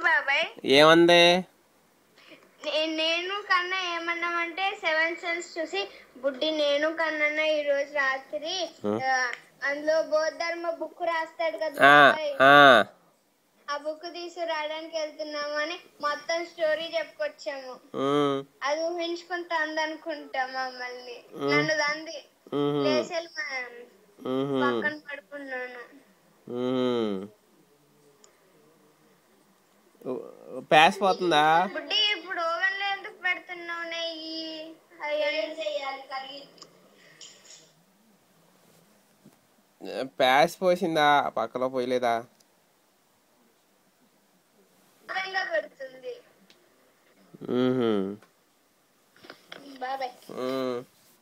బాబాయ్ ఏముంది నే- నేను కన్నా ఏమన్నామంటే సెవెన్ సెన్స్ చూసి బుడ్డి నేను కన్నా ఈ రోజు రాత్రి ఆ, అందులో బౌద్ధర్మ బుక్ రాస్తాడు కదా ఆ, బాబాయ్ ఆ. ఆ బుక్ తీసుకురావడానికి వెళ్తున్నాము అని మొత్తం స్టోరీ చెప్పుకొచ్చాము ఉమ్, అది ఊహించుకుని తందనుకుంటా మమ్మల్ని నన్ను తంది ఉహుం, లేసేలు ఉహుం, పక్కన పడుకున్నాను ఉహుం. ఉ- ప్యాస్ పోతుందా బుడ్డి ఇప్పుడు ఓవెన్ లో ఎందుకు పెడుతున్నావు నెయ్యి అయ్యో చేయాలి కరిగి ప్యాస్ పోసిందా పక్కలో పోయలేదా ఓవెన్ లో పెడుతుంది ఉహుం, బాబాయ్ ఉమ్.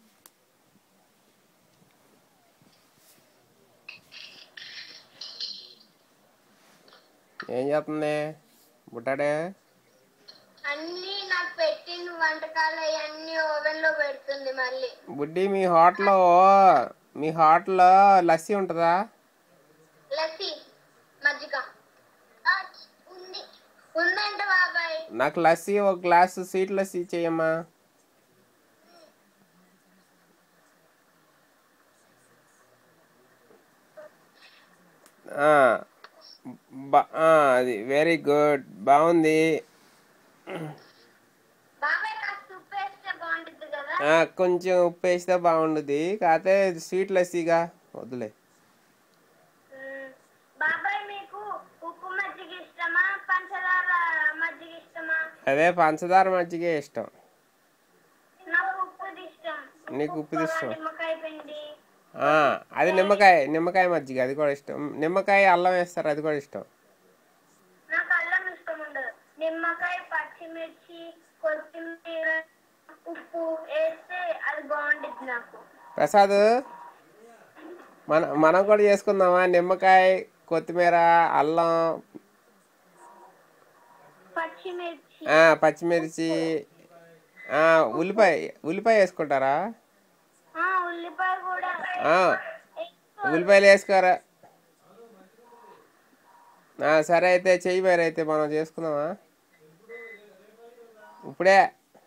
ఏం చేస్తుంది బుట్టాడే అన్ని నాకు పెట్టిన వంటకాలు అవన్నీ ఓవెన్ లో పెడుతుంది మళ్ళీ బుడ్డి మీ హోటల్లో మీ హోటల్లో లస్సీ ఉంటుందా లస్సీ మజ్జిగ ఆ, ఉంది ఉందంట బాబాయ్ నాకు లస్సీ ఒక గ్లాసు స్వీట్ లస్సీ చేయమ్మా ఆ, బా- ఆ, అది వెరీ గుడ్ బాగుంది బాబాయ్ కాస్త ఉప్పు వేస్తే బాగుంటుంది కదా ఆ, కొంచెం ఉప్పు వేస్తే బాగుండుద్ది కాకపోతే స్వీట్ లస్సీగా వద్దులే మ్మ్. బాబాయ్ మీకు ఉప్పు మజ్జిగ ఇష్టమా పంచదార మజ్జిగ ఇష్టమా అదే పంచదార మజ్జిగే ఇష్టం నాకు ఉప్పుది ఇష్టం నీకు ఉప్పుది ఉప్పు, ఇష్టం. నిమ్మకాయ పిండి ఆ, అది నిమ్మకాయ నిమ్మకాయ మజ్జిగ అది కూడా ఇష్టం నిమ్మకాయ అల్లం వేస్తారు అది కూడా ఇష్టం నాకు అల్లం ఇష్టం ఉండదు నిమ్మకాయ పచ్చిమిర్చి కొత్తిమీర ఉప్పు వేస్తే అది బాగుంటుంది నాకు ప్రసాద్ మన మనం కూడా చేసుకుందామా నిమ్మకాయ కొత్తిమీర అల్లం పచ్చిమిర్చి ఆ, పచ్చిమిర్చి ఆ, ఉల్లిపాయ ఉల్లిపాయ వేసుకుంటారా ఆ, ఉల్లిపాయ కూడా ఆ, ఉల్లిపాయలు వేసుకోరా ఆ, సరే అయితే చెయ్యి మరి అయితే మనం చేసుకుందామా ఇప్పుడే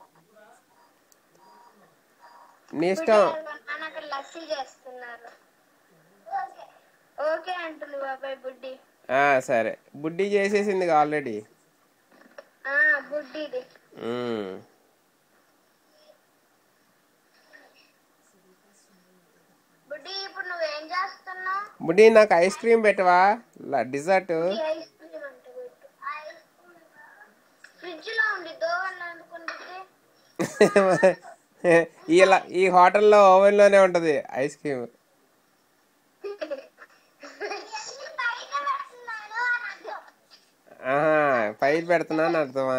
నీ ఇష్టం నాన్న అక్కడ లస్సీ చేస్తున్నారు ఓకే అంటుంది బాబాయ్ బుడ్డి ఆ, సరే బుడ్డి చేసేసింది ఆల్రెడీ ఆ బుడ్డిది ఉమ్. బుడ్డి ఇప్పుడు నువ్వేం చేస్తున్నావు బుడ్డి నాకు ఐస్ క్రీమ్ పెట్టవా డిజర్ట్ ఐస్ క్రీమ్ అంట ఫ్రిడ్జ్ లో ఉంది దోవన్న అనుకుంటుంది ఇలా ఈ హోటల్లో ఓవెన్లోనే ఉంటుంది ఐస్ క్రీమ్ ఆహా పైన పెడుతున్నాను అర్థమా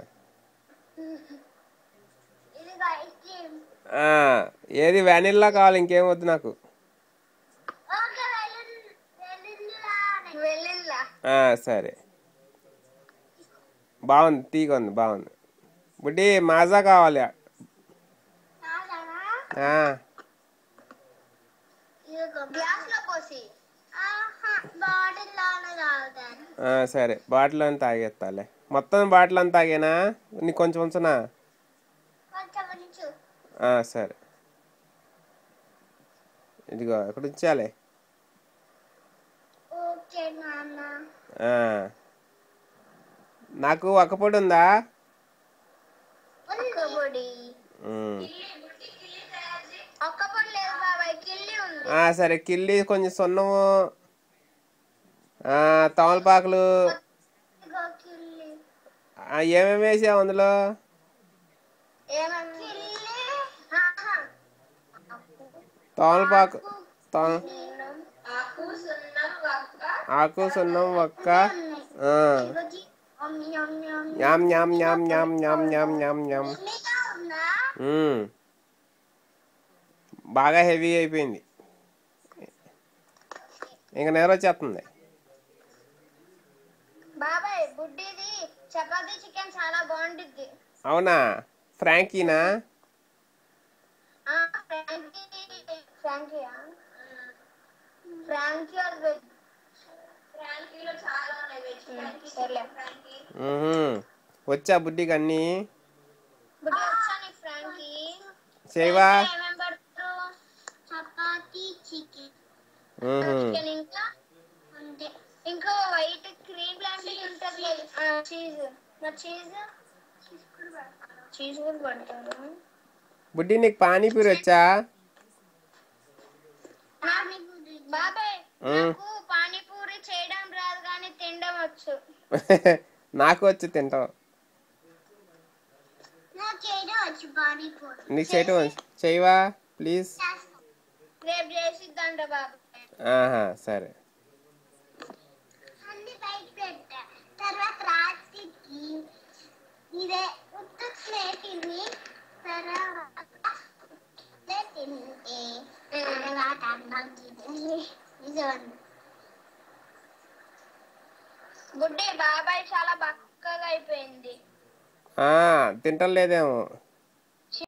ఇది ఐస్ క్రీమ్ ఆ, ఏది వెనిల్లా కావాలి ఇంకేం వద్దు నాకు ఓకే వెళ్ళిందా ఆ, సరే బాగుంది తీగ ఉంది బాగుంది బుడ్డి మాజా కావాలి ఆ, గ్లాస్ లో పోసి బాటిల్ లోనే తాగుతాను ఆ, సరే బాటిల్ అని తాగేస్తాలే మొత్తం బాటిల్ అంతా తాగేనా నీకు కొంచెం ఉంచనా కొంచెం ఉంచు ఆ, సరే ఇదిగో ఇక్కడ ఉంచాలి ఓకే నాన్న ఆ. నాకు ఒక పొడి ఉందా ఒక్క పొడి ఉమ్. ఒక్క పొడి లేదు బాబాయ్ కిల్లి ఉంది ఆ, సరే కిల్లి కొంచెం సున్నము ఆ, తమలపాకులు ఇదిగో కిల్లి ఆ, ఏమేమి వేసావు అందులో ఏమన్నా కిల్లి ఆహా. తమలపాకు తమ సున్నం. ఆకు సున్నం వక్క ఆకు సున్నం ఒక్క ఆ. ఇదిగోకి అమ్ yum yum yum yum yum yum yum yum yum yum కిల్లిగా ఉందా ఉమ్. బాగా హెవీ అయిపోయింది ఇంకా నేర వచ్చేస్తుంది బాబాయ్ బుడ్డిది చపాతీ చికెన్ చాలా బాగుంటుంది అవునా ఫ్రాంకీనా ఆ, ఫ్రాంకీ ఫ్రాంకీయా ఫ్రాంకీ ఆర్ వెజ్ ఫ్రాంకీలో చాలా ఉన్నాయి వెజ్ సర్లే మ్మ్హ్మ్. వచ్చా బుడ్డికి అన్నీ బుడ్డి వచ్చా నీకు ఫ్రాంకీ చేయవా ఏమేం పెడతారు చపాతి చికెన్ మ్మ్హ్మ్. చికెన్ ఇంకా అంతే ఇంకా వైట్ క్రీమ్ లాంటిది ఉంటుంది చీజ్ మరి చీజ్ చీజ్ కూడా పడతారు బుడ్డి నీకు పానీపూరి వచ్చా బాబాయ్ మ్మ్. నాకు పానీపూరి చేయడం రాదు కానీ తినడం వచ్చు నాకు వచ్చి తింటావు నాకు చేయడం వచ్చు పానీపూరి నీకు చేయటం వచ్చు. చేయవా ప్లీజ్ రేపు చేసిద్దంట బాబాయ్ ఆహా సరే అన్ని బయట పెట్టా తర్వాత రాత్రికి ఇదే ఉత్త ప్లేట్ని తర్వాత తింటే తర్వాత అన్నం తిని బుడ్డి బాబాయ్ చాలా బక్కగా అయిపోయింది ఆ, తింటలేదేమో